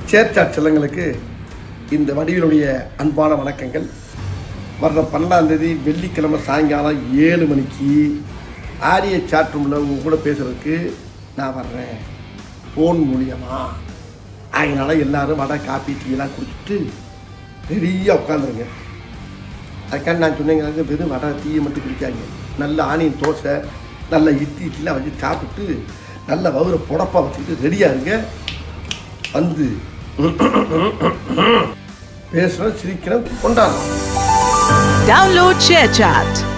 சேர்ச்சாட் செல்லங்களுக்கு இந்த வடிவிலுடைய அன்பான வணக்கங்கள் வர்ற பன்னெண்டாம் தேதி வெள்ளிக்கிழமை சாயங்காலம் ஏழு மணிக்கு ஆரிய சாட் ரூமில் உங்க கூட பேசுறதுக்கு நான் வர்றேன் ஃபோன் மூலியமா அதனால எல்லாரும் வடை காப்பி டீலாம் குடிச்சிட்டு ரெடியாக உட்காந்துருங்க அதுக்காண்டி நான் சொன்னேங்க வெறும் வடை டீயை மட்டும் குடிக்காங்க நல்ல ஆனியன் தோசை நல்ல இட்லி இட்லிலாம் வச்சு சாப்பிட்டு நல்ல வவுற புடப்பா வச்சுக்கிட்டு ரெடியாக இருங்க வந்து பேசுகிறோம் சிரிக்கிறோம் கொண்டாடுறோம் Download ShareChat.